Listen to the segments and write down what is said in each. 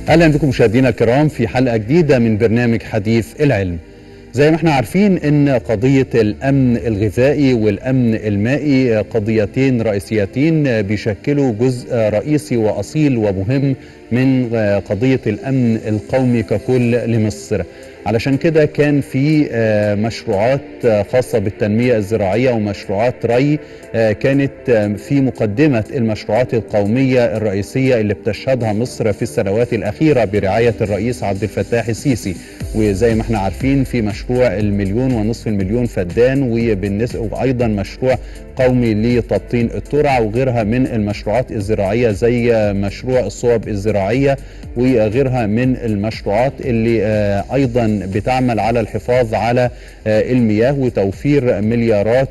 اهلا بكم مشاهدينا الكرام في حلقه جديده من برنامج حديث العلم. زي ما احنا عارفين ان قضيه الامن الغذائي والامن المائي قضيتين رئيسيتين بيشكلوا جزء رئيسي واصيل ومهم من قضيه الامن القومي ككل لمصر. علشان كده كان في مشروعات خاصة بالتنمية الزراعية ومشروعات ري كانت في مقدمة المشروعات القومية الرئيسية اللي بتشهدها مصر في السنوات الأخيرة برعاية الرئيس عبد الفتاح السيسي وزي ما احنا عارفين في مشروع المليون ونصف المليون فدان وبالنسبة وأيضا مشروع قومي لتبطين الترع وغيرها من المشروعات الزراعية زي مشروع الصوب الزراعية وغيرها من المشروعات اللي أيضا بتعمل على الحفاظ على المياه وتوفير مليارات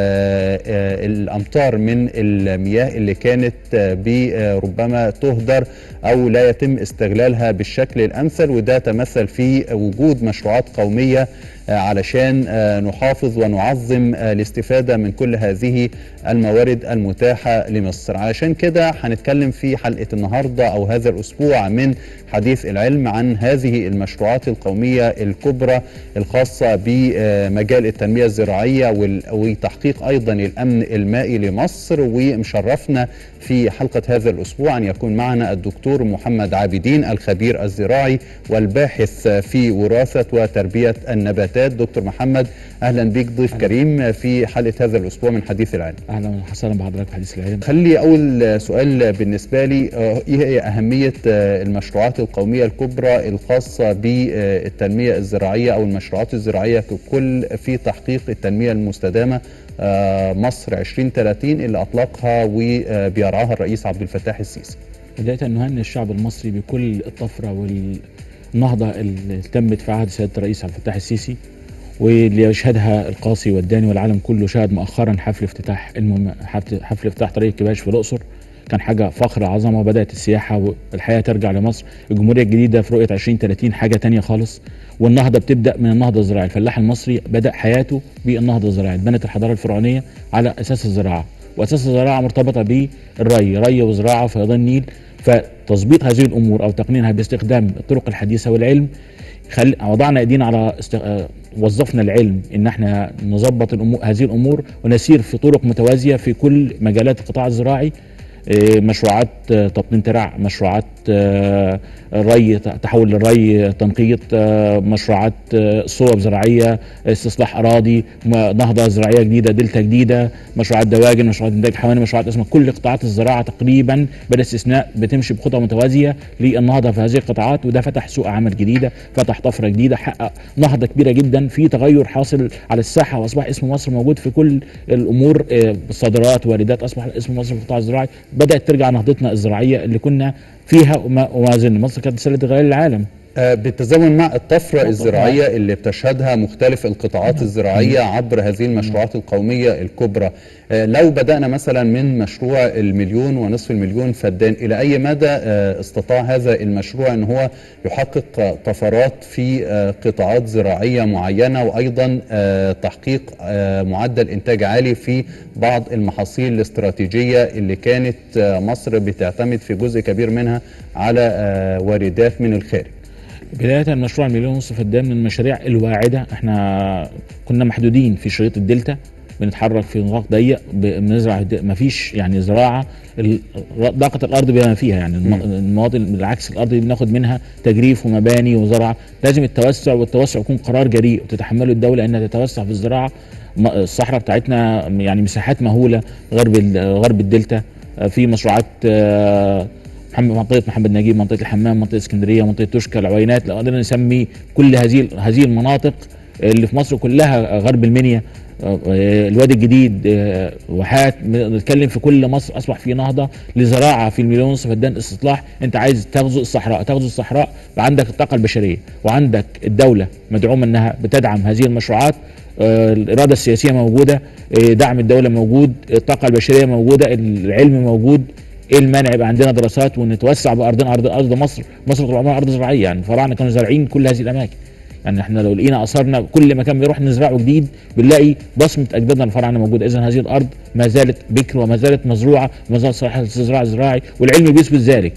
الأمتار من المياه اللي كانت ربما تهدر أو لا يتم استغلالها بالشكل الأمثل وده تمثل في وجود مشروعات قومية علشان نحافظ ونعظم الاستفادة من كل هذه الموارد المتاحة لمصر علشان كده هنتكلم في حلقة النهاردة أو هذا الأسبوع من حديث العلم عن هذه المشروعات القومية الكبرى الخاصة بمجال التنمية الزراعية وتحقيق أيضا الأمن المائي لمصر ومشرفنا في حلقة هذا الأسبوع أن يكون معنا الدكتور محمد عابدين الخبير الزراعي والباحث في وراثة وتربية النباتات دكتور محمد أهلا بك ضيف أهلا. كريم في حلقة هذا الأسبوع من حديث العلم أهلا وسهلا بحضرتك في حديث العلم خلي أول سؤال بالنسبة لي إيه هي أهمية المشروعات القومية الكبرى الخاصة بالتنمية الزراعية أو المشروعات الزراعية ككل في تحقيق التنمية المستدامة مصر 2030 اللي أطلقها وبيرعاها الرئيس عبد الفتاح السيسي بداية نهنئ الشعب المصري بكل الطفرة والنهضة اللي تمت في عهد سيادة الرئيس عبد الفتاح السيسي واللي يشهدها القاصي والداني والعالم كله شهد مؤخرا حفل افتتاح المم... حفل افتتاح طريق الكباش في الأقصر كان حاجة فخر عظمة بدأت السياحة والحياة ترجع لمصر الجمهورية الجديدة في رؤية 2030 حاجة تانية خالص والنهضة بتبدأ من النهضة الزراعية الفلاح المصري بدأ حياته بالنهضة الزراعية بنت الحضارة الفرعونية على أساس الزراعة وأساس الزراعة مرتبطة بالري ري وزراعة وفيضان النيل فتظبيط هذه الأمور أو تقنينها باستخدام الطرق الحديثة والعلم خل... وضعنا ايدينا على است... وظفنا العلم ان احنا نظبط الأمور... هذه الامور ونسير في طرق متوازيه في كل مجالات القطاع الزراعي مشروعات تبطين ترع مشروعات ري تحول للري تنقيط مشروعات صوب زراعيه استصلاح اراضي نهضه زراعيه جديده دلتا جديده مشروعات دواجن مشروعات انتاج حيواني مشروعات اسمها كل قطاعات الزراعه تقريبا بلا استثناء بتمشي بخطى متوازيه للنهضه في هذه القطاعات وده فتح سوق عمل جديده فتح طفره جديده حقق نهضه كبيره جدا في تغير حاصل على الساحه واصبح اسم مصر موجود في كل الامور صادرات واردات اصبح اسم مصر في القطاع الزراعي بدات ترجع نهضتنا الزراعيه اللي كنا فيها وما زلنا مصر كانت سله غير العالم بالتزامن مع الطفرة الزراعية اللي بتشهدها مختلف القطاعات الزراعية عبر هذه المشروعات القومية الكبرى لو بدأنا مثلا من مشروع المليون ونصف المليون فدان إلى أي مدى استطاع هذا المشروع أن هو يحقق طفرات في قطاعات زراعية معينة وأيضا تحقيق معدل إنتاج عالي في بعض المحاصيل الاستراتيجية اللي كانت مصر بتعتمد في جزء كبير منها على واردات من الخارج بداية مشروع المليون ونصف فدان من المشاريع الواعدة احنا كنا محدودين في شريط الدلتا بنتحرك في نطاق ضيق بنزرع ما فيش يعني زراعه ضاقه الارض بما فيها يعني المناطق بالعكس الارض اللي بناخد منها تجريف ومباني وزراعه لازم التوسع والتوسع يكون قرار جريء وتتحمله الدوله انها تتوسع في الزراعه الصحراء بتاعتنا يعني مساحات مهوله غرب غرب الدلتا في مشروعات محمد منطقه محمد نجيب منطقه الحمام منطقه اسكندريه منطقه توشكا العوينات لو قدرنا نسمي كل هذه هذه المناطق اللي في مصر كلها غرب المنيا الوادي الجديد واحات بنتكلم في كل مصر اصبح في نهضه لزراعه في المليون ونصف فدان استصلاح انت عايز تغزو الصحراء تغزو الصحراء عندك الطاقه البشريه وعندك الدوله مدعومه انها بتدعم هذه المشروعات الاراده السياسيه موجوده دعم الدوله موجود الطاقه البشريه موجوده العلم موجود ايه المانع يبقى عندنا دراسات ونتوسع بارضنا ارض ارض مصر مصر طول عمرها ارض زراعيه يعني الفراعنه كانوا زارعين كل هذه الاماكن يعني احنا لو لقينا اثارنا كل مكان بنروح نزرعه جديد بنلاقي بصمه اجدادنا الفراعنه موجوده اذا هذه الارض ما زالت بكر وما زالت مزروعه وما زالت صالحه للاستزراع الزراعي والعلم بيثبت ذلك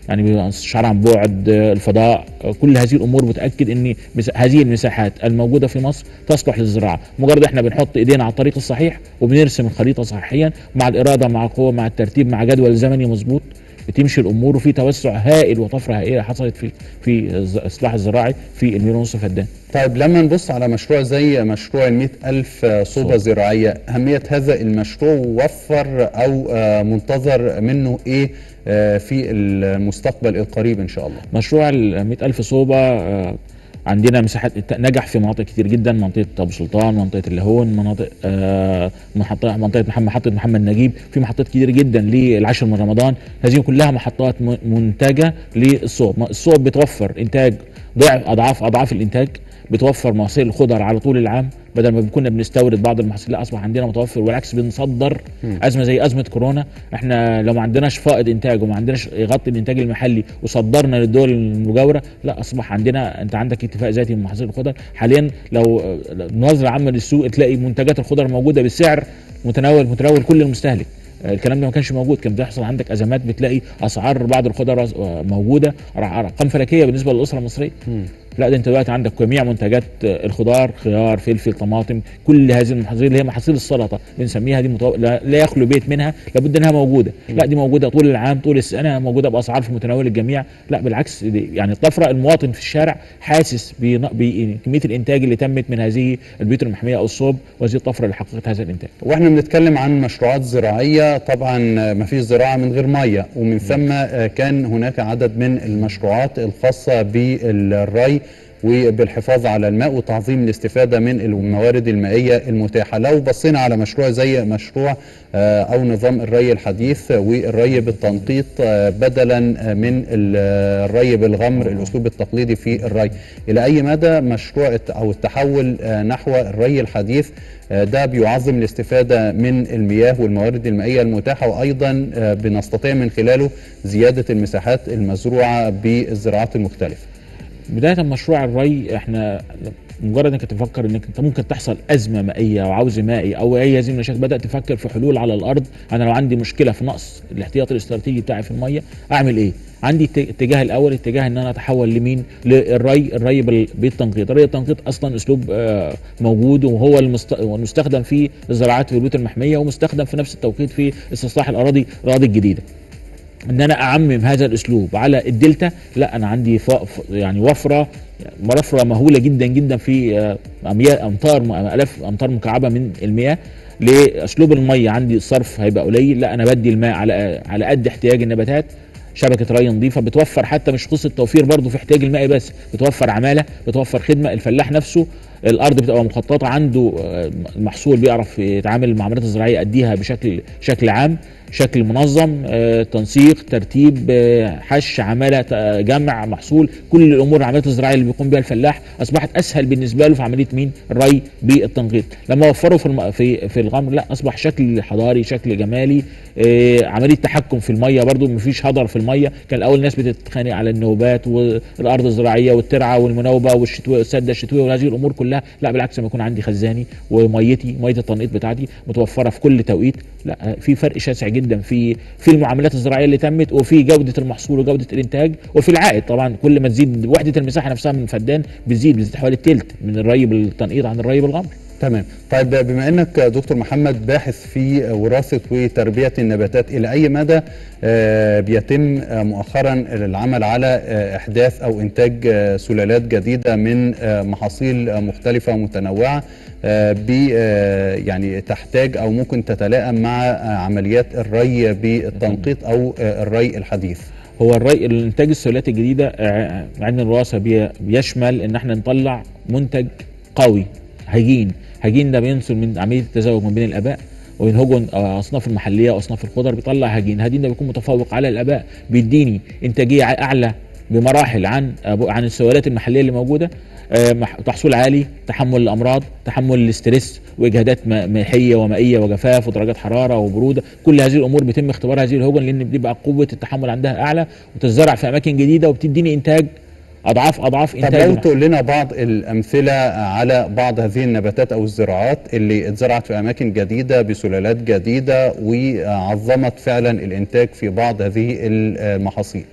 يعني باستشعار عن بعد آه، الفضاء آه، كل هذه الامور بتاكد ان مس- هذه المساحات الموجوده في مصر تصلح للزراعه مجرد احنا بنحط ايدينا على الطريق الصحيح وبنرسم الخريطه صحيحيا مع الاراده مع القوه مع الترتيب مع جدول زمني مظبوط بتمشي الامور وفي توسع هائل وطفره هائله حصلت في في الز- الاصلاح الزراعي في المليون ونص فدان طيب لما نبص على مشروع زي مشروع ال ألف صوبة صوبة. زراعية أهمية هذا المشروع وفر أو آه، منتظر منه إيه آه، في المستقبل القريب إن شاء الله مشروع ال ألف صوبة آه، عندنا مساحات الت- نجح في مناطق كتير جدا منطقة أبو سلطان منطقة اللاهون مناطق آه، محطة منطقة محمد محطة محمد نجيب في محطات كتير جدا للعاشر من رمضان هذه كلها محطات م- منتجة للصوب م- الصوب بتوفر إنتاج ضعف أضعاف أضعاف الإنتاج بتوفر محاصيل الخضر على طول العام بدل ما كنا بنستورد بعض المحاصيل لا اصبح عندنا متوفر والعكس بنصدر مم. ازمه زي ازمه كورونا احنا لو ما عندناش فائض انتاج وما عندناش يغطي الانتاج المحلي وصدرنا للدول المجاوره لا اصبح عندنا انت عندك اكتفاء ذاتي من محاصيل الخضر حاليا لو نظره عامه للسوق تلاقي منتجات الخضر موجوده بسعر متناول متناول كل المستهلك آه، الكلام ده ما كانش موجود كان بيحصل عندك ازمات بتلاقي اسعار بعض الخضر آه، موجوده ارقام فلكيه بالنسبه للاسره المصريه مم. لا ده انت دلوقتي عندك جميع منتجات آه، الخضار خيار فلفل طماطم كل هذه المحاصيل اللي هي محاصيل السلطه بنسميها دي متو... لا, لا يخلو بيت منها لابد انها موجوده لا دي موجوده طول العام طول السنه موجوده باسعار في متناول الجميع لا بالعكس دي يعني الطفره المواطن في الشارع حاسس بن- بكميه الانتاج اللي تمت من هذه البيوت المحميه او الصوب وهذه الطفره اللي حققت هذا الانتاج واحنا بنتكلم عن مشروعات زراعية طبعا ما فيش زراعة من غير مية ومن ثم آه، كان هناك عدد من المشروعات الخاصة بالري وبالحفاظ على الماء وتعظيم الاستفادة من الموارد المائية المتاحة لو بصينا على مشروع زي مشروع آه، أو نظام الري الحديث والري بالتنقيط آه، بدلا من ال- الري بالغمر الأسلوب التقليدي في الري إلى أي مدى مشروع الت- أو التحول آه، نحو الري الحديث آه، ده بيعظم الاستفادة من المياه والموارد المائية المتاحة وأيضا آه، بنستطيع من خلاله زيادة المساحات المزروعة بالزراعات المختلفة بدايه مشروع الري احنا مجرد انك تفكر انك انت ممكن تحصل ازمه مائيه او عوز مائي او اي هذه المشاكل بدات تفكر في حلول على الارض انا لو عندي مشكله في نقص الاحتياط الاستراتيجي بتاعي في الميه اعمل ايه؟ عندي الت- الاتجاه الاول اتجاه ان انا اتحول لمين؟ للري الري بال- بالتنقيط، الري التنقيط اصلا اسلوب آه، موجود وهو المست- المستخدم في الزراعات في البيوت المحميه ومستخدم في نفس التوقيت في استصلاح الاراضي الاراضي الجديده. ان انا اعمم هذا الاسلوب على الدلتا لا انا عندي ف... ف- يعني وفره وفره مهوله جدا جدا في آه، اميال امتار م- الاف امتار مكعبه من المياه لاسلوب الميه عندي الصرف هيبقى قليل لا انا بدي الماء على على قد احتياج النباتات شبكه ري نظيفه بتوفر حتى مش قصه توفير برضه في احتياج الماء بس بتوفر عماله بتوفر خدمه الفلاح نفسه الارض بتبقى مخططه عنده آه، المحصول بيعرف يتعامل مع العمليات الزراعيه يأديها بشكل شكل عام شكل منظم آه، تنسيق ترتيب آه، حش عماله آه، جمع محصول كل الامور العمليات الزراعيه اللي بيقوم بها الفلاح اصبحت اسهل بالنسبه له في عمليه مين الري بالتنقيط لما وفروا في الم... في في الغمر لا اصبح شكل حضاري شكل جمالي آه، عمليه تحكم في الميه برضو مفيش هدر في الميه كان الاول الناس بتتخانق على النوبات والارض الزراعيه والترعه والمناوبه والشتويه السده الشتويه وهذه الامور كلها لا بالعكس لما يكون عندي خزاني وميتي ميه التنقيط بتاعتي متوفره في كل توقيت لا في فرق شاسع جدا في في المعاملات الزراعيه اللي تمت وفي جوده المحصول وجوده الانتاج وفي العائد طبعا كل ما تزيد وحده المساحه نفسها من فدان بتزيد بتزيد حوالي التلت من الري بالتنقيط عن الري بالغمر تمام طيب بما انك دكتور محمد باحث في وراثه وتربيه النباتات الى اي مدى آه، بيتم آه، مؤخرا العمل على آه، احداث او انتاج آه، سلالات جديده من آه، محاصيل آه، مختلفه ومتنوعه آه، ب آه، يعني تحتاج او ممكن تتلائم مع آه، عمليات الري بالتنقيط او آه، الري الحديث هو الري الانتاج السلالات الجديده آه، علم الوراثه بي- بيشمل ان احنا نطلع منتج قوي هجين هجين ده بينسل من عمليه التزاوج ما بين الاباء وينهجوا آه، اصناف المحليه واصناف الخضر بيطلع هجين هجين ده بيكون متفوق على الاباء بيديني انتاجيه ع- اعلى بمراحل عن أبو- عن السلالات المحليه اللي موجوده آه، مح- تحصيل عالي تحمل الامراض تحمل الاسترس واجهادات م- مائيه ومائيه وجفاف ودرجات حراره وبروده كل هذه الامور بيتم اختبار هذه الهجن لان بيبقى قوه التحمل عندها اعلى وتزرع في اماكن جديده وبتديني انتاج اضعاف اضعاف طب انتاج لو المحصول. تقول لنا بعض الامثله على بعض هذه النباتات او الزراعات اللي اتزرعت في اماكن جديده بسلالات جديده وعظمت فعلا الانتاج في بعض هذه المحاصيل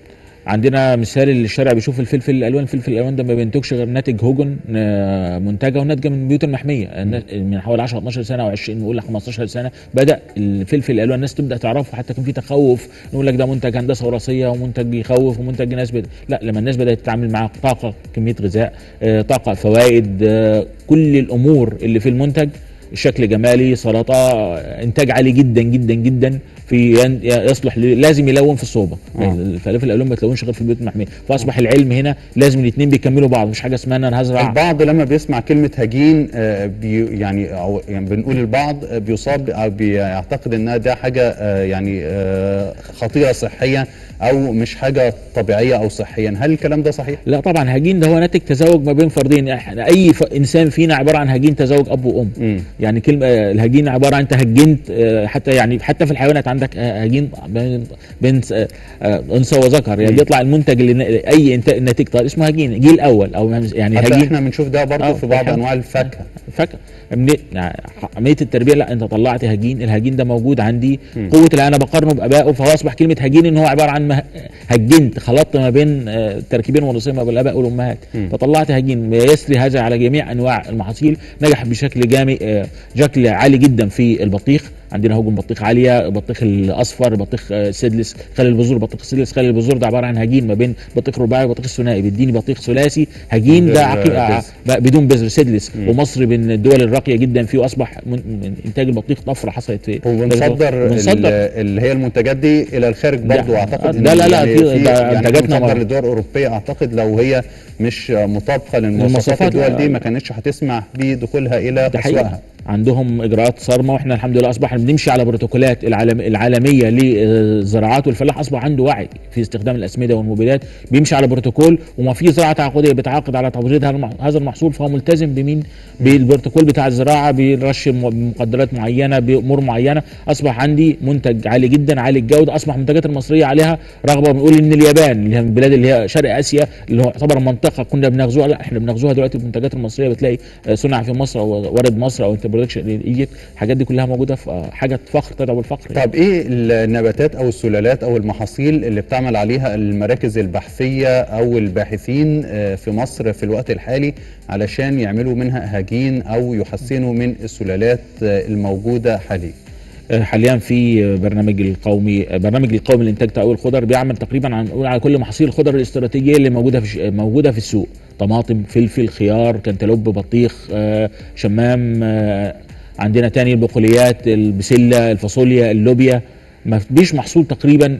عندنا مثال اللي الشارع بيشوف الفلفل الالوان الفلفل الالوان ده ما بينتجش غير ناتج هوجن آه، منتجه وناتجه من البيوت المحميه النا- من حوالي 10 12 سنه او 20 نقول 15 سنه بدا الفلفل الالوان الناس تبدا تعرفه حتى كان في تخوف نقول لك ده منتج هندسه وراثيه ومنتج بيخوف ومنتج ناس بد... لا لما الناس بدات تتعامل معاه طاقه كميه غذاء آه، طاقه فوائد آه، كل الامور اللي في المنتج شكل جمالي سلطه آه، انتاج عالي جدا جدا جدا في ين- يصلح ل- لازم يلون في الصوبه آه. الفلافل الالوان ما تلونش غير في البيوت المحميه فاصبح العلم هنا لازم الاثنين بيكملوا بعض مش حاجه اسمها ان انا هزرع البعض لما بيسمع كلمة هجين آه، بي يعني أو يعني بنقول البعض آه، بيصاب أو بيعتقد إنها ده حاجة آه، يعني آه، خطيرة صحيا أو مش حاجة طبيعية أو صحيا هل الكلام ده صحيح؟ لا طبعا هجين ده هو ناتج تزاوج ما بين فردين احنا اي ف... انسان فينا عباره عن هجين تزاوج اب وام مم. يعني كلمه آه، الهجين عباره عن انت هجنت آه، حتى يعني حتى في الحيوانات عندك آه، هجين بين بين آه، آه، انثى وذكر يعني مم. بيطلع المنتج اللي ن- اي انت- نتيجه طيب اسمه هجين جيل اول او يعني حتى هجين احنا بنشوف ده برضه آه، في بعض الحمد- أنواع الفاكهة فاكهه من- يعني عمليه التربيه لا انت طلعت هجين الهجين ده موجود عندي مم. قوه اللي انا بقارنه بابائه فهو اصبح كلمه هجين ان هو عباره عن مه- هجنت خلطت ما بين آه، تركيبين وراثيين ما بين الاباء والامهات مم. فطلعت هجين يسري هذا على جميع انواع المحاصيل نجح بشكل جامي آه، شكل عالي جدا في البطيخ عندنا هجوم بطيخ عاليه بطيخ الاصفر بطيخ آه، سدلس خلي البذور بطيخ سدلس خلي البذور ده عباره عن هجين ما بين بطيخ رباعي وبطيخ ثنائي بيديني بطيخ ثلاثي هجين من ده غير عقيم بذر. بقى بدون بذر سدلس مم. ومصر من الدول الراقيه جدا فيه واصبح من, من انتاج البطيخ طفره حصلت في وبنصدر ال- بنصدر اللي هي المنتجات دي الى الخارج ده- برضه اعتقد إن لا- لا- لا، يعني في- ده يعني إنتاجاتنا بنصدر مر- للدول الاوروبيه اعتقد لو هي مش مطابقه للمواصفات المواصفات، الدول دي لا. ما كانتش هتسمح بدخولها الى ده حقيقي اسواقها عندهم اجراءات صارمه واحنا الحمد لله اصبحنا بنمشي على بروتوكولات العالم العالميه للزراعات والفلاح اصبح عنده وعي في استخدام الاسمده والمبيدات بيمشي على بروتوكول وما في زراعه تعاقديه بيتعاقد على توريد هذا المح- هذا المحصول فهو ملتزم بمين بالبروتوكول بتاع الزراعه بيرش م- بمقدرات معينه بامور معينه اصبح عندي منتج عالي جدا عالي الجوده اصبح المنتجات المصريه عليها رغبه بنقول ان اليابان اللي هي من البلاد اللي هي شرق اسيا اللي هو يعتبر منطقه كنا بنغزوها لا احنا بنغزوها دلوقتي بالمنتجات المصريه بتلاقي آه، صنع في مصر او وارد مصر او انت برودكشن ايجيبت الحاجات دي كلها موجوده في آه، حاجه فخر تدعو الفخر يعني. طب ايه النباتات او السلالات او المحاصيل اللي بتعمل عليها المراكز البحثيه او الباحثين آه، في مصر في الوقت الحالي علشان يعملوا منها هجين او يحسنوا من السلالات آه، الموجوده حاليا آه، حاليا في آه، برنامج القومي آه، برنامج القومي لانتاج تقوي الخضر بيعمل تقريبا عن نقول على كل محاصيل الخضر الاستراتيجيه اللي موجوده في ش- آه، موجوده في السوق طماطم فلفل خيار كنتالوب بطيخ آه، شمام آه، عندنا تاني البقوليات البسله الفاصوليا اللوبيا ما فيش محصول تقريبا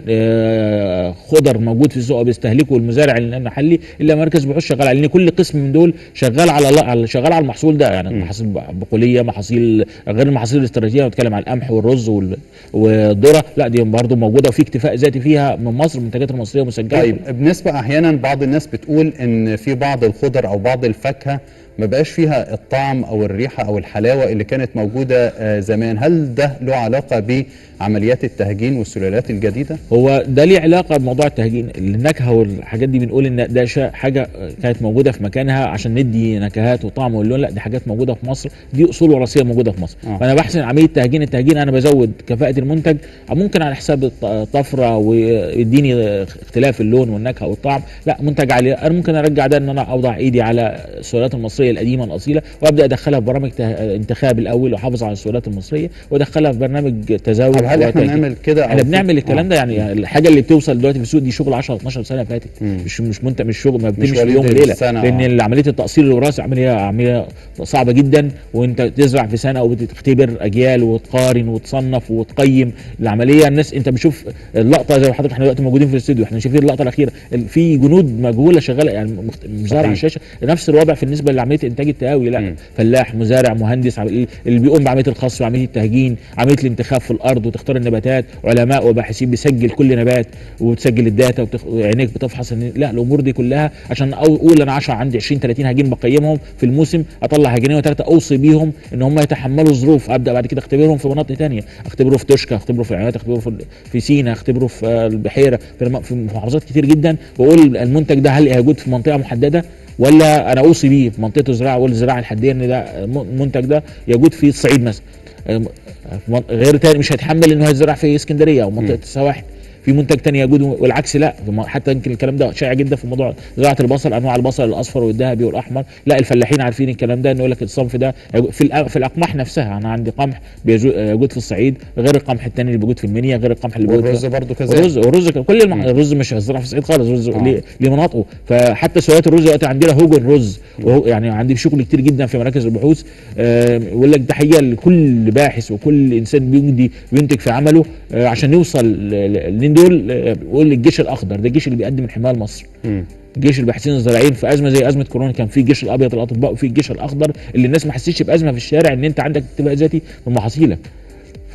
آه، خضر موجود في السوق بيستهلكه المزارع المحلي الا مركز بحوث شغال عليه لان كل قسم من دول شغال على على- شغال على المحصول ده يعني مم. محاصيل بقوليه محاصيل غير المحاصيل الاستراتيجيه بتكلم على القمح والرز وال- والذره لا دي برضه موجوده وفي اكتفاء ذاتي فيها من مصر المنتجات المصريه مسجله طيب بنسبة احيانا بعض الناس بتقول ان في بعض الخضر او بعض الفاكهة ما بقاش فيها الطعم او الريحة او الحلاوة اللي كانت موجودة آه، زمان هل ده له علاقة بعمليات التهجين والسلالات الجديدة؟ هو ده ليه علاقه بموضوع التهجين النكهه والحاجات دي بنقول ان ده شا- حاجه كانت موجوده في مكانها عشان ندي نكهات وطعم واللون لا دي حاجات موجوده في مصر دي اصول وراثيه موجوده في مصر آه. فانا بحسن عمليه تهجين التهجين انا بزود كفاءه المنتج ممكن على حساب الط- الطفره ويديني اختلاف اللون والنكهه والطعم لا منتج عالي انا ممكن ارجع ده ان انا اوضع ايدي على السلالات المصريه القديمه الاصيله وابدا ادخلها في برامج ته- انتخاب الاول واحافظ على السلالات المصريه وادخلها في برنامج تزاوج طب هل احنا وتهجين. نعمل كده أو احنا في- بنعمل الكلام آه. ده يعني الحاجه اللي بتوصل دلوقتي في السوق دي شغل 10 12 سنه فاتت مم. مش مش منتج مش شغل ما بتمشي في وليد يوم وليله السنة، لان آه. عمليه التاصيل الوراثي عمليه عمليه صعبه جدا وانت تزرع في سنه وبتختبر اجيال وتقارن وتصنف وتقيم العمليه الناس انت بتشوف اللقطه زي ما حضرتك احنا دلوقتي موجودين في الاستوديو احنا شايفين اللقطه الاخيره ال- في جنود مجهوله شغاله يعني مخت- مزارع على الشاشه نفس الوضع بالنسبه لعمليه انتاج التهاوي لا مم. فلاح مزارع مهندس عم- اللي بيقوم بعمليه الخص وعمليه التهجين عمليه الانتخاب في الارض وتختار النباتات علماء وباحثين بيسجل كل نبات وتسجل الداتا وتخ... وعينيك بتفحص ان لا الامور دي كلها عشان أو- اقول انا 10 عندي 20 30 هجين بقيمهم في الموسم اطلع هجينين وثلاثه اوصي بيهم ان هم يتحملوا ظروف ابدا بعد كده اختبرهم في مناطق تانية اختبره في توشكا اختبره في العيادات اختبره في في سينا اختبره في آه، البحيره في الم- في محافظات كتير جدا واقول المنتج ده هل يوجد في منطقه محدده ولا انا اوصي بيه في منطقه الزراعه والزراعه الحديه ان ده م- المنتج ده يوجد في الصعيد مثلا آه، في من- غير تاني مش هيتحمل انه هيزرع في اسكندريه او منطقه مم. السواحل في منتج تاني يجود والعكس لا حتى يمكن الكلام ده شائع جدا في موضوع زراعه البصل انواع البصل الاصفر والذهبي والاحمر لا الفلاحين عارفين الكلام ده انه يقول لك الصنف ده في الأ- في الاقماح نفسها انا عندي قمح بيجو- يجود في الصعيد غير القمح التاني اللي بيجود في المنيا غير القمح اللي بيجود والرز في برضو كذلك الرز والرز كل الم... مم. الرز مش هيزرع في الصعيد خالص الرز آه. ليه ليه مناطقه فحتى سويات الرز دلوقتي عندنا هوجن رز وهو يعني عندي شغل كتير جدا في مراكز البحوث آه، يقول لك تحيه لكل باحث وكل انسان بيجدي بينتج في عمله آه، عشان يوصل ل- ل- لين دول آه، بيقول الجيش الاخضر ده الجيش اللي بيقدم الحمايه لمصر مم. جيش الباحثين الزراعيين في ازمه زي ازمه كورونا كان في الجيش الابيض الاطباء وفي الجيش الاخضر اللي الناس ما حسيتش بازمه في الشارع ان انت عندك اكتفاء ذاتي من محاصيلك ف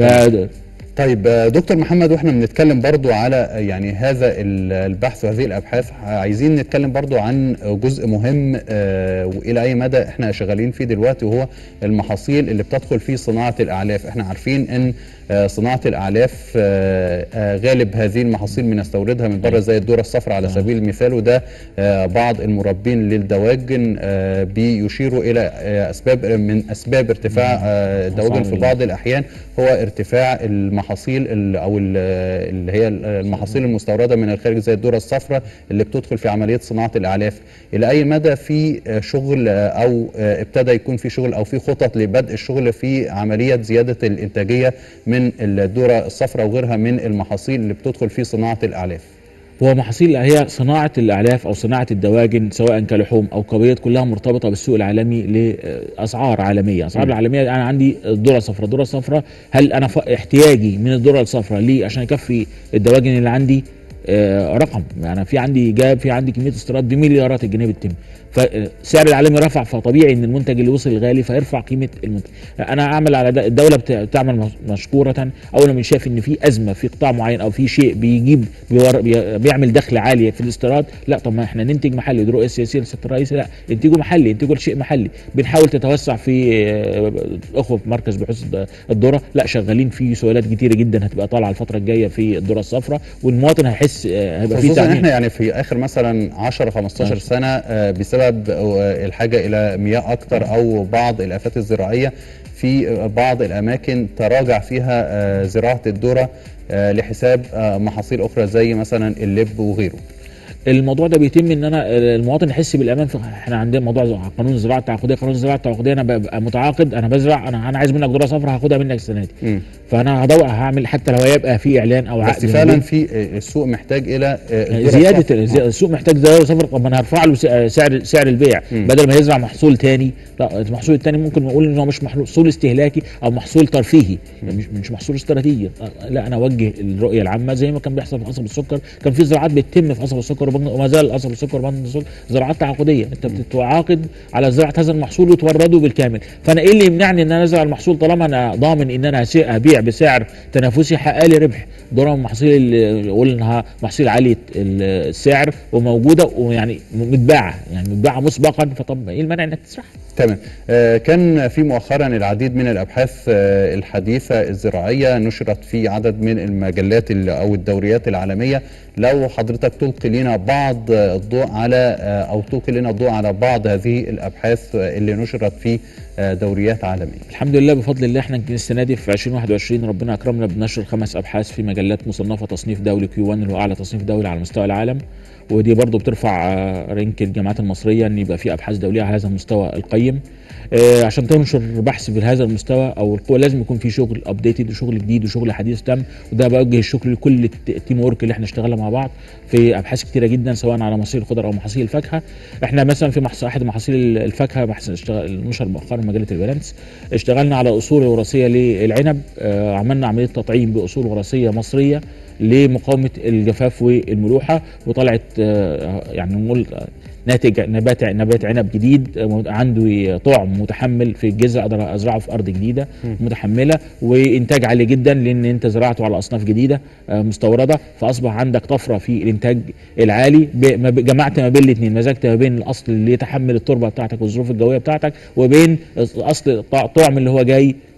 طيب آه، دكتور محمد واحنا بنتكلم برضو على آه، يعني هذا ال- البحث وهذه الابحاث عايزين نتكلم برضو عن جزء مهم آه، والى اي مدى احنا شغالين فيه دلوقتي وهو المحاصيل اللي بتدخل في صناعه الاعلاف احنا عارفين ان آه، صناعه الاعلاف آه، آه، غالب هذه المحاصيل بنستوردها من بره زي الذره الصفراء على آه. سبيل المثال وده آه، بعض المربين للدواجن آه، بيشيروا الى آه، اسباب من اسباب ارتفاع آه، الدواجن في أسعار بعض الاحيان هو ارتفاع المحاصيل ال- او ال- اللي هي المحاصيل المستورده من الخارج زي الذره الصفراء اللي بتدخل في عمليه صناعه الاعلاف الى اي مدى في آه، شغل آه، او آه، ابتدى يكون في شغل او في خطط لبدء الشغل في عمليه زياده الانتاجيه من الذره الصفراء وغيرها من المحاصيل اللي بتدخل في صناعه الاعلاف هو محاصيل هي صناعة الأعلاف أو صناعة الدواجن سواء كلحوم أو كبيض كلها مرتبطة بالسوق العالمي لأسعار عالمية، أسعار م. العالمية أنا عندي الذرة الصفراء، الذرة الصفراء هل أنا ف- احتياجي من الذرة الصفراء ليه عشان يكفي الدواجن اللي عندي آه، رقم يعني في عندي جاب في عندي كميه استيراد بمليارات الجنيه بالتم فالسعر العالمي رفع فطبيعي ان المنتج اللي وصل غالي فيرفع قيمه المنتج انا اعمل على ده الدوله بت- بتعمل مش- مشكوره اول ما شاف ان في ازمه في قطاع معين او في شيء بيجيب بيور بي- بيعمل دخل عالي في الاستيراد لا طب ما احنا ننتج محلي دي رؤيه سياسيه للسيد الرئيس لا انتجوا محلي انتجوا شيء محلي بنحاول تتوسع في آه، اخوه في مركز بحوث الد- الذره لا شغالين في سؤالات كتيره جدا هتبقى طالعه الفتره الجايه في الذره الصفراء والمواطن هيحس آه، هيبقى في خصوصا ان تأمين احنا يعني في اخر مثلا 10 15 آه. سنه آه، بسبب آه، الحاجه الى مياه اكتر او بعض الافات الزراعيه في آه، بعض الاماكن تراجع فيها آه، زراعه الذره آه، لحساب آه، محاصيل اخرى زي مثلا اللب وغيره الموضوع ده بيتم ان انا المواطن يحس بالامان في احنا عندنا موضوع قانون الزراعه التعاقديه قانون الزراعه التعاقديه انا ببقى متعاقد انا بزرع انا انا عايز منك ذره صفراء هاخدها منك السنه دي مم. فانا هدور هعمل حتى لو هيبقى في اعلان او بس عقد فعلا موجود. في آه، السوق محتاج الى آه، الذرة زياده الصفراء. الزي- السوق محتاج ذره صفراء طب ما انا هرفع له سعر سعر البيع مم. بدل ما يزرع محصول تاني لا المحصول التاني ممكن نقول ان هو مش محصول استهلاكي او محصول ترفيهي مش مش محصول استراتيجي لا انا اوجه الرؤيه العامه زي ما كان بيحصل في قصب السكر كان في زراعات بتتم في قصب السكر وبن- وما زال قصب السكر وبن السكر زراعات تعاقديه انت بتتعاقد على زراعه هذا المحصول وتورده بالكامل فانا ايه اللي يمنعني ان انا ازرع المحصول طالما انا ضامن ان انا هسي- هبيع بسعر تنافسي حقق لي ربح ذره من المحاصيل اللي قول انها محاصيل عاليه ال- السعر وموجوده ويعني متباعه يعني متباعه مسبقا فطب ايه المانع انك تزرعها تمام آه، كان في مؤخرا العديد من الابحاث آه، الحديثه الزراعيه نشرت في عدد من المجلات ال- او الدوريات العالميه لو حضرتك تلقي لنا بعض آه، الضوء على آه، او تلقي لنا الضوء على بعض هذه الابحاث آه، اللي نشرت في آه، دوريات عالميه الحمد لله بفضل الله احنا يمكن السنه دي في 2021 ربنا اكرمنا بنشر خمس ابحاث في مجلات مصنفه تصنيف دولي كيو 1 اللي هو اعلى تصنيف دولي على مستوى العالم ودي برضو بترفع آه، رانك الجامعات المصريه ان يبقى في ابحاث دوليه على هذا المستوى القيم آه، عشان تنشر بحث بهذا المستوى او القوه لازم يكون في شغل ابديتد وشغل جديد وشغل حديث تم وده بوجه الشكر لكل الت- التيم ورك اللي احنا اشتغلنا مع بعض في ابحاث كتيره جدا سواء على محاصيل الخضر او محاصيل الفاكهه احنا مثلا في محص... احد محاصيل الفاكهه بحث اشتغل نشر مؤخرا مجله البالانس اشتغلنا على اصول وراثيه للعنب آه، عملنا عمليه تطعيم باصول وراثيه مصريه لمقاومه الجفاف والملوحه وطلعت آه، يعني نقول آه، ناتج نبات نبات عنب جديد آه، عنده طعم متحمل في الجذع اقدر ازرعه في ارض جديده مم. متحمله وانتاج عالي جدا لان انت زرعته على اصناف جديده آه، مستورده فاصبح عندك طفره في الانتاج العالي ب- ما ب- جمعت ما بين الاثنين مزجت ما بين الاصل اللي يتحمل التربه بتاعتك والظروف الجويه بتاعتك وبين اصل طع- طعم اللي هو جاي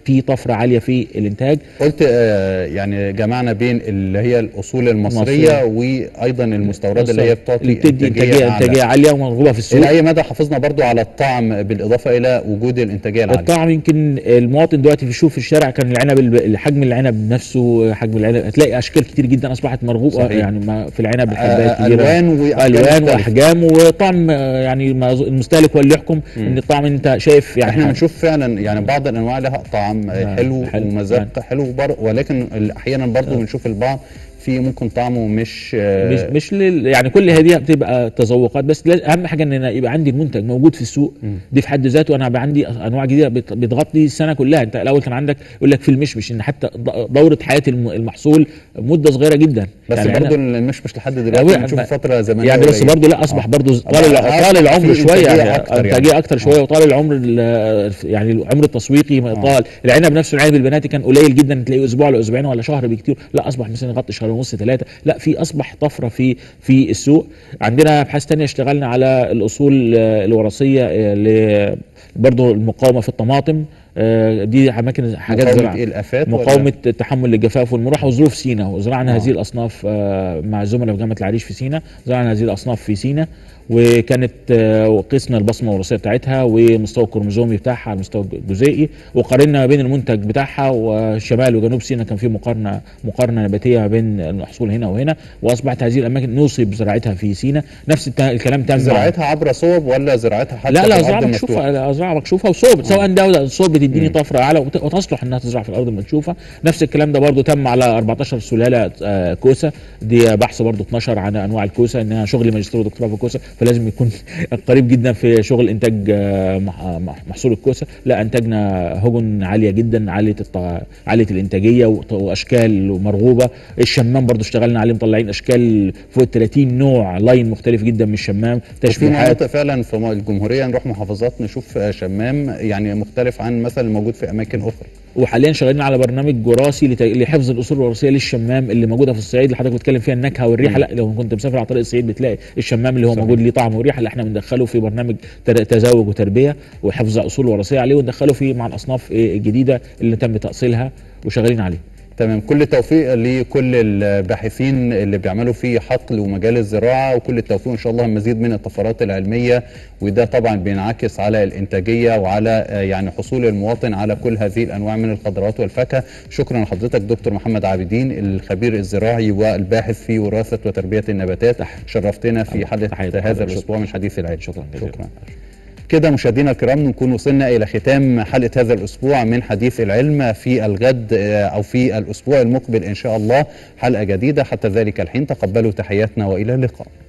في طفره عاليه في الانتاج قلت آه، يعني جمعنا بين اللي هي الاصول المصريه وايضا المستورده اللي هي بتعطي بتدي انتاجيه أعلى. انتاجيه عاليه ومرغوبه في السوق الى اي مدى حافظنا برضو على الطعم بالاضافه الى وجود الانتاجيه العاليه الطعم يمكن المواطن دلوقتي بيشوف في الشارع كان العنب الب- حجم العنب نفسه حجم العنب هتلاقي اشكال كتير جدا اصبحت مرغوبه صحيح. يعني ما في العنب آه، الحبايه الكبيره الوان واحجام الوان مختلفة. واحجام وطعم آه، يعني ما أظن- المستهلك هو اللي يحكم مم. ان الطعم انت شايف يعني احنا حاجة. بنشوف فعلا يعني بعض الانواع لها طعم آه، حلو, حلو. ومذاق حلو بر... ولكن ال- احيانا برضو آه. بنشوف البعض في ممكن طعمه مش آه، مش مش لل يعني كل هذه بتبقى تذوقات بس لاز- اهم حاجه ان أنا يبقى عندي المنتج موجود في السوق مم. دي في حد ذاته انا بقى عندي انواع جديده بت- بتغطي السنه كلها انت الاول كان عندك يقول لك في المشمش ان حتى ض- دوره حياه الم- المحصول مده صغيره جدا بس يعني برضو أنا- المشمش لحد لا، دلوقتي بنشوفه ما- فتره زمنيه يعني بس قليلة. برضه لا اصبح آه. برضه طال بقى الع- أصبح طال العمر في شويه إنتاجية يعني أكتر يعني. انتاجيه اكتر شويه وطال العمر ال- يعني العمر التسويقي طال العنب نفسه العنب البناتي كان قليل جدا تلاقيه اسبوع ولا اسبوعين ولا شهر بكتير لا اصبح مثلا يغطي شهر ونص ثلاثه لا في اصبح طفره في في السوق عندنا ابحاث تانية اشتغلنا على الاصول آه، الوراثيه آه، ل- برضه المقاومه في الطماطم آه، دي اماكن حاجات مقاومة زراعه إيه الافات ولا- مقاومه تحمل الجفاف والمروحه وظروف سينا وزرعنا آه. هذه الاصناف آه، مع الزملاء في جامعه العريش في سينا زرعنا هذه الاصناف في سينا وكانت آه، وقسنا البصمه الوراثيه بتاعتها ومستوى الكروموزومي بتاعها على المستوى الجزيئي وقارنا ما بين المنتج بتاعها وشمال وجنوب سينا كان في مقارنه مقارنه نباتيه ما بين المحصول هنا وهنا واصبحت هذه الاماكن نوصي بزراعتها في سينا نفس الت- الكلام تم مع- زراعتها عبر صوب ولا زراعتها حتى لا في لا الأرض زراعه المفتوحة؟ مكشوفه لا، زراعه مكشوفه وصوب سواء ده وده الصوب بتديني مم. طفره اعلى وت- وتصلح انها تزرع في الارض المكشوفه نفس الكلام ده برضو تم على 14 سلاله آه، كوسه دي بحث برضو 12 عن انواع الكوسه انها شغل ماجستير ودكتوراه في الكوسه فلازم يكون قريب جدا في شغل انتاج آه، مح- مح- محصول الكوسه لا انتجنا هجن عاليه جدا عاليه الط- عاليه الانتاجيه وط- واشكال مرغوبه الشمام برضو اشتغلنا عليه مطلعين اشكال فوق ال 30 نوع لاين مختلف جدا من الشمام وفي تشبيهات مناطق فعلا في الجمهوريه نروح محافظات نشوف آه، شمام يعني مختلف عن مثلا الموجود في اماكن اخرى وحاليا شغالين على برنامج وراثي لت- لحفظ الاصول الوراثيه للشمام اللي موجوده في الصعيد اللي حضرتك بتتكلم فيها النكهه والريحه مم. لا لو كنت مسافر على طريق الصعيد بتلاقي الشمام اللي هو صحيح. موجود ليه طعم وريحه اللي احنا بندخله في برنامج تر- تزاوج وتربيه وحفظ اصول وراثيه عليه وندخله في مع الاصناف إيه الجديده اللي تم تاصيلها وشغالين عليه تمام كل التوفيق لكل الباحثين اللي بيعملوا في حقل ومجال الزراعه وكل التوفيق ان شاء الله مزيد من الطفرات العلميه وده طبعا بينعكس على الانتاجيه وعلى آه، يعني حصول المواطن على كل هذه الانواع من الخضروات والفاكهه شكرا لحضرتك دكتور محمد عابدين الخبير الزراعي والباحث في وراثه وتربيه النباتات شرفتنا في الله. حلقه تحية هذا لحضرتك. الاسبوع من حديث العلم شكرا جزيلا شكرا كده مشاهدينا الكرام نكون وصلنا الى ختام حلقه هذا الاسبوع من حديث العلم في الغد آه، او في الاسبوع المقبل ان شاء الله حلقه جديده حتى ذلك الحين تقبلوا تحياتنا والى اللقاء